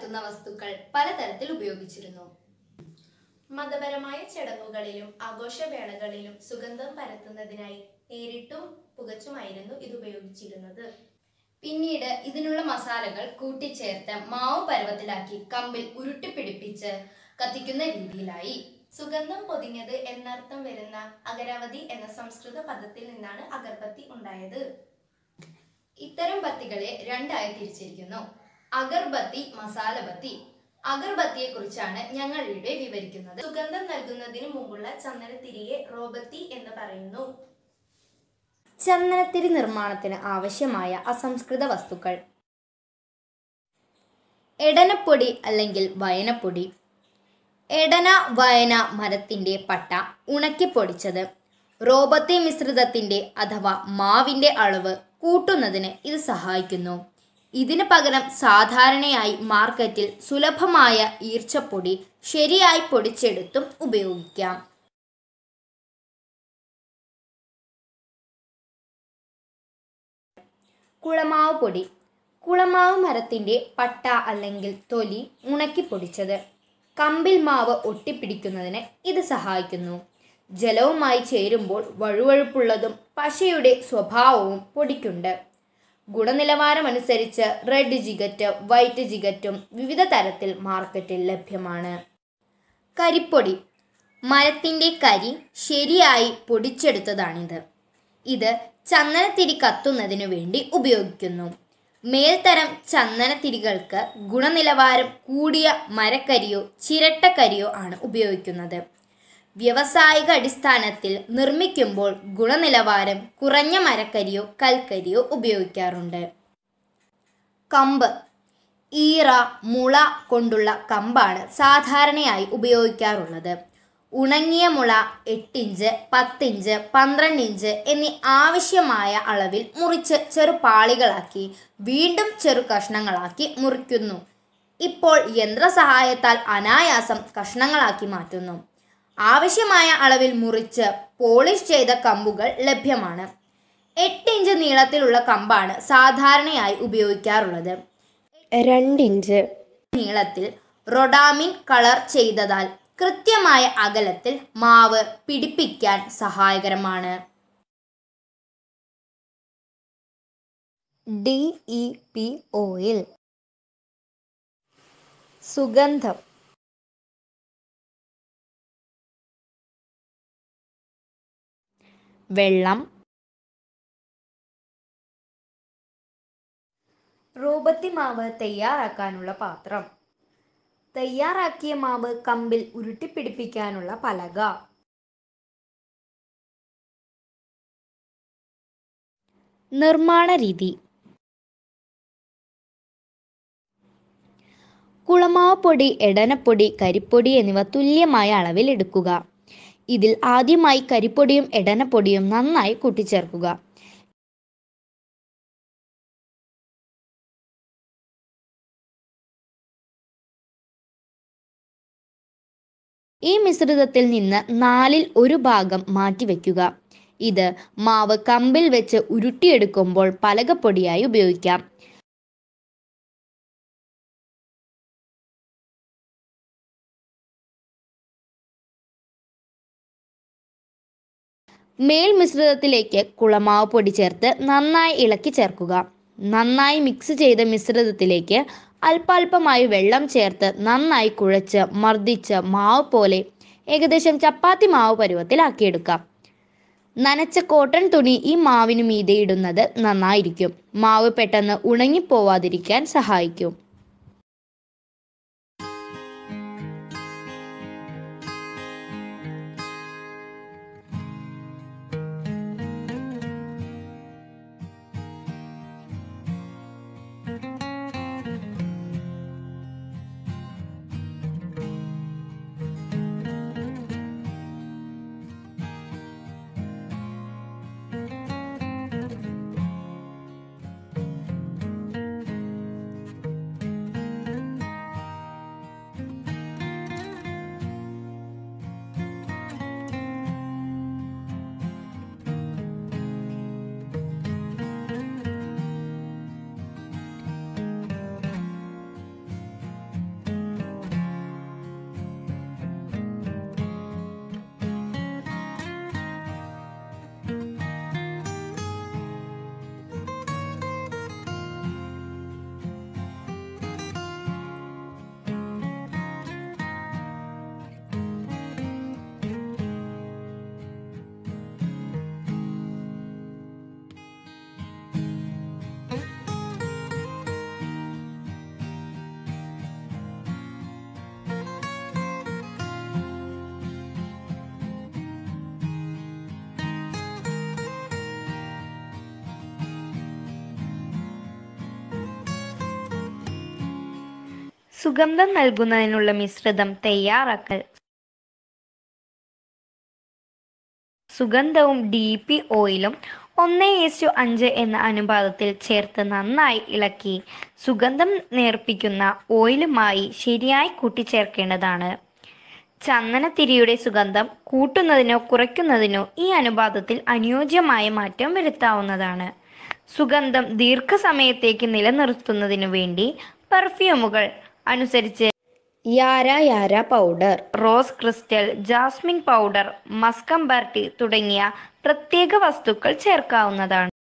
പരത്തുന്ന വസ്തുക്കൾ പലതരത്തിൽ ഉപയോഗിച്ചിരുന്നു മതപരമായ ചടങ്ങുകളിലും ആഘോഷവേളകളിലും സുഗന്ധം പരത്തുന്നതിനായി നേരിട്ടും പുകച്ചുമായിരുന്നു ഇത് ഉപയോഗിച്ചിരുന്നത് പിന്നീട് ഇതിനുള്ള മസാലകൾ കൂട്ടിച്ചേർത്ത് മാവ് പരുവത്തിലാക്കി കമ്പിൽ ഉരുട്ടിപ്പിടിപ്പിച്ച് കത്തിക്കുന്ന രീതിയിലായി സുഗന്ധം പൊതിഞ്ഞത് എന്നർത്ഥം വരുന്ന അഗരവതി എന്ന സംസ്കൃത പദത്തിൽ നിന്നാണ് അഗർബത്തി ഉണ്ടായത് ഇത്തരം ബത്തികളെ രണ്ടായി തിരിച്ചിരിക്കുന്നു അഗർബത്തി മസാലബത്തി അഗർബത്തിയെ കുറിച്ചാണ് ഞങ്ങൾ ഇവിടെ വിവരിക്കുന്നത് സുഗന്ധം നൽകുന്നതിന് മുമ്പുള്ള ചന്ദനത്തിരിയെ റോബത്തി എന്ന് പറയുന്നു ചന്ദനത്തിരി നിർമ്മാണത്തിന് ആവശ്യമായ അസംസ്കൃത വസ്തുക്കൾ എടനപ്പൊടി അല്ലെങ്കിൽ വയനപ്പൊടി എടന വയന മരത്തിന്റെ പട്ട ഉണക്കിപ്പൊടിച്ചത് റോബത്തി മിശ്രിതത്തിന്റെ അഥവാ മാവിന്റെ അളവ് കൂട്ടുന്നതിന് ഇത് സഹായിക്കുന്നു ഇതിന് പകരം സാധാരണയായി മാർക്കറ്റിൽ സുലഭമായ ഈർച്ചപ്പൊടി ശരിയായി പൊടിച്ചെടുത്തും ഉപയോഗിക്കാം കുളമാവ് പൊടി കുളമാവ് മരത്തിന്റെ പട്ട അല്ലെങ്കിൽ തൊലി ഉണക്കിപ്പൊടിച്ചത് കമ്പിൽ മാവ് ഒട്ടിപ്പിടിക്കുന്നതിന് ഇത് സഹായിക്കുന്നു ജലവുമായി ചേരുമ്പോൾ വഴുവഴുപ്പുള്ളതും പശയുടെ സ്വഭാവവും പൊടിക്കുണ്ട് ഗുണനിലവാരമനുസരിച്ച് റെഡ് ജിഗറ്റ് വൈറ്റ് ജിഗറ്റും വിവിധ തരത്തിൽ മാർക്കറ്റിൽ ലഭ്യമാണ് കരിപ്പൊടി മരത്തിൻ്റെ കരി ശരിയായി പൊടിച്ചെടുത്തതാണിത് ഇത് ചന്ദനത്തിരി കത്തുന്നതിനു വേണ്ടി ഉപയോഗിക്കുന്നു മേൽത്തരം ചന്ദനത്തിരികൾക്ക് ഗുണനിലവാരം കൂടിയ മരക്കരിയോ ചിരട്ടക്കരിയോ ആണ് ഉപയോഗിക്കുന്നത് വ്യാവസായിക അടിസ്ഥാനത്തിൽ നിർമ്മിക്കുമ്പോൾ ഗുണനിലവാരം കുറഞ്ഞ മരക്കരിയോ കൽക്കരിയോ ഉപയോഗിക്കാറുണ്ട് കമ്പ് ഈറ മുള കൊണ്ടുള്ള കമ്പാണ് സാധാരണയായി ഉപയോഗിക്കാറുള്ളത് ഉണങ്ങിയ മുള എട്ടിഞ്ച് പത്തിഞ്ച് പന്ത്രണ്ട് ഇഞ്ച് എന്നീ ആവശ്യമായ അളവിൽ മുറിച്ച് ചെറു പാളികളാക്കി വീണ്ടും ചെറു കഷ്ണങ്ങളാക്കി മുറിക്കുന്നു ഇപ്പോൾ യന്ത്രസഹായത്താൽ അനായാസം കഷ്ണങ്ങളാക്കി മാറ്റുന്നു ആവശ്യമായ അളവിൽ മുറിച്ച് പോളിഷ് ചെയ്ത കമ്പുകൾ ലഭ്യമാണ് എട്ട് ഇഞ്ച് നീളത്തിലുള്ള കമ്പാണ് സാധാരണയായി ഉപയോഗിക്കാറുള്ളത് രണ്ടിഞ്ച് നീളത്തിൽ റൊഡാമിൻ കളർ ചെയ്തതാൽ കൃത്യമായ അകലത്തിൽ മാവ് പിടിപ്പിക്കാൻ സഹായകരമാണ് ഡി ഇ പി ഓയിൽ സുഗന്ധം വെള്ളം റോബത്തി മാവ് തയ്യാറാക്കാനുള്ള പാത്രം തയ്യാറാക്കിയ മാവ് കമ്പിൽ ഉരുട്ടിപ്പിടിപ്പിക്കാനുള്ള പലക നിർമ്മാണ രീതി കുളമാവ് പൊടി എടനപ്പൊടി കരിപ്പൊടി എന്നിവ തുല്യമായ അളവിൽ എടുക്കുക ഇതിൽ ആദ്യമായി കരിപ്പൊടിയും എടനപ്പൊടിയും നന്നായി കൂട്ടിച്ചേർക്കുക ഈ മിശ്രിതത്തിൽ നിന്ന് നാലിൽ ഒരു ഭാഗം മാറ്റിവെക്കുക ഇത് മാവ് കമ്പിൽ വെച്ച് ഉരുട്ടിയെടുക്കുമ്പോൾ പലകപ്പൊടിയായി ഉപയോഗിക്കാം മേൽ മിശ്രിതത്തിലേക്ക് കുളമാവ് പൊടി ചേർത്ത് നന്നായി ഇളക്കി ചേർക്കുക നന്നായി മിക്സ് ചെയ്ത മിശ്രിതത്തിലേക്ക് അല്പാൽപമായി വെള്ളം ചേർത്ത് നന്നായി കുഴച്ച് മർദ്ദിച്ച് മാവ് പോലെ ഏകദേശം ചപ്പാത്തി മാവ് പരുവത്തിലാക്കിയെടുക്കാം നനച്ച കോട്ടൺ തുണി ഈ മാവിന് മീതെ ഇടുന്നത് നന്നായിരിക്കും മാവ് പെട്ടെന്ന് ഉണങ്ങിപ്പോവാതിരിക്കാൻ സഹായിക്കും സുഗന്ധം നൽകുന്നതിനുള്ള മിശ്രിതം തയ്യാറാക്കൽ സുഗന്ധവും ഡി പി ഓയിലും ഒന്ന് ഈസ്റ്റു അഞ്ച് എന്ന അനുപാതത്തിൽ ചേർത്ത് നന്നായി ഇളക്കി സുഗന്ധം നേർപ്പിക്കുന്ന ഓയിലുമായി ശരിയായി കൂട്ടിച്ചേർക്കേണ്ടതാണ് ചന്ദനത്തിരിയുടെ സുഗന്ധം കൂട്ടുന്നതിനോ കുറയ്ക്കുന്നതിനോ ഈ അനുപാതത്തിൽ അനുയോജ്യമായ മാറ്റം വരുത്താവുന്നതാണ് സുഗന്ധം ദീർഘസമയത്തേക്ക് നിലനിർത്തുന്നതിനു വേണ്ടി പെർഫ്യൂമുകൾ അനുസരിച്ച് യാര യാര powder rose crystal jasmine powder മസ്കംബർട്ടി തുടങ്ങിയ പ്രത്യേക വസ്തുക്കൾ ചേർക്കാവുന്നതാണ്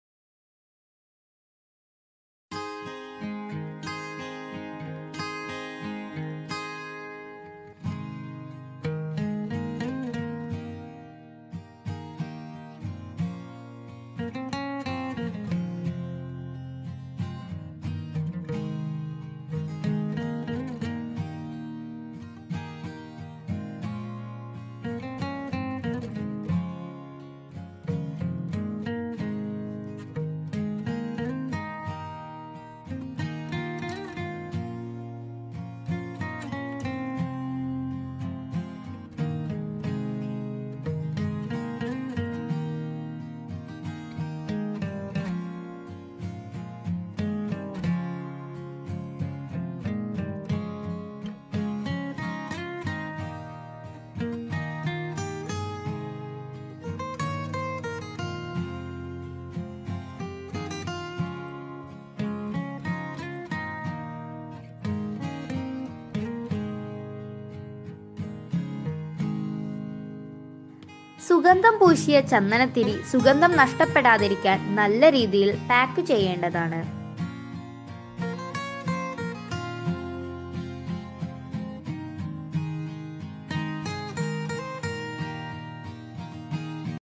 സുഗന്ധം പൂശിയ ചന്ദനത്തിരി സുഗന്ധം നഷ്ടപ്പെടാതിരിക്കാൻ നല്ല രീതിയിൽ പാക്ക് ചെയ്യേണ്ടതാണ്